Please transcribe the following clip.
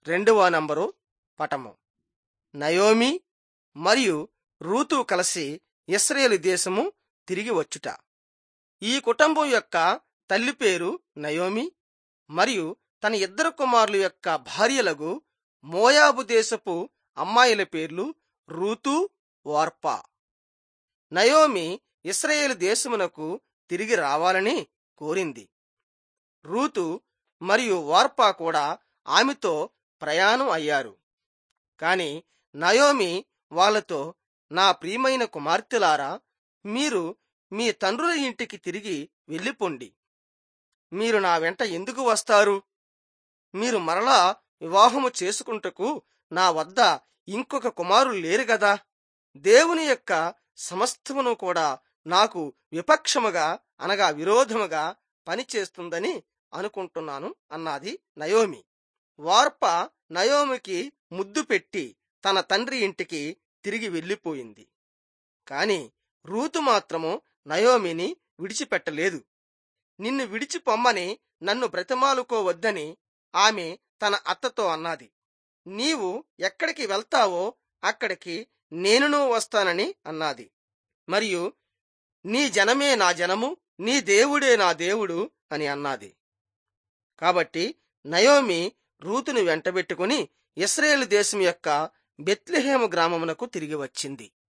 రెండవ నంబరు పటము నయోమి మరియు రూతు కలిసి ఇస్రాయేలు దేశము తిరిగి వచ్చుట ఈ కుటుంబం యొక్క తల్లి పేరు నయోమి మరియు తన ఇద్దరు కుమారుల యొక్క భార్యలకు మోయాబు దేశపు అమ్మాయిల పేర్లు రూతు వార్పా నయోమి ఇస్రాయేలు దేశమునకు తిరిగి రావాలని కోరింది రూతు మరియు వార్పా కూడా ఆమెతో ప్రయాణం అయ్యారు కాని నయోమి వాళ్ళతో నా ప్రియమైన కుమార్తెలారా మీరు మీ తండ్రుల ఇంటికి తిరిగి వెళ్ళిపోండి మీరు నా వెంట ఎందుకు వస్తారు మీరు మరలా వివాహము చేసుకుంటకు నా వద్ద ఇంకొక కుమారులు లేరు గదా దేవుని యొక్క సమస్తమును కూడా నాకు విపక్షముగా అనగా విరోధముగా పనిచేస్తుందని అనుకుంటున్నాను అన్నది నయోమి వార్ప నయోమికి ముద్దు పెట్టి తన తండ్రి ఇంటికి తిరిగి వెళ్ళిపోయింది కాని రూతు మాత్రము నయోమిని విడిచిపెట్టలేదు నిన్ను విడిచి పొమ్మని నన్ను బ్రతిమాలుకోవద్దని ఆమె తన అత్తతో అన్నది నీవు ఎక్కడికి వెళ్తావో అక్కడికి నేనును వస్తానని అన్నది మరియు నీ జనమే నా జనము నీ దేవుడే నా దేవుడు అని అన్నది కాబట్టి నయోమి రూతుని వెంటబెట్టుకుని ఇస్రాయేల్ దేశం యొక్క బెత్లెహేము గ్రామమునకు తిరిగి వచ్చింది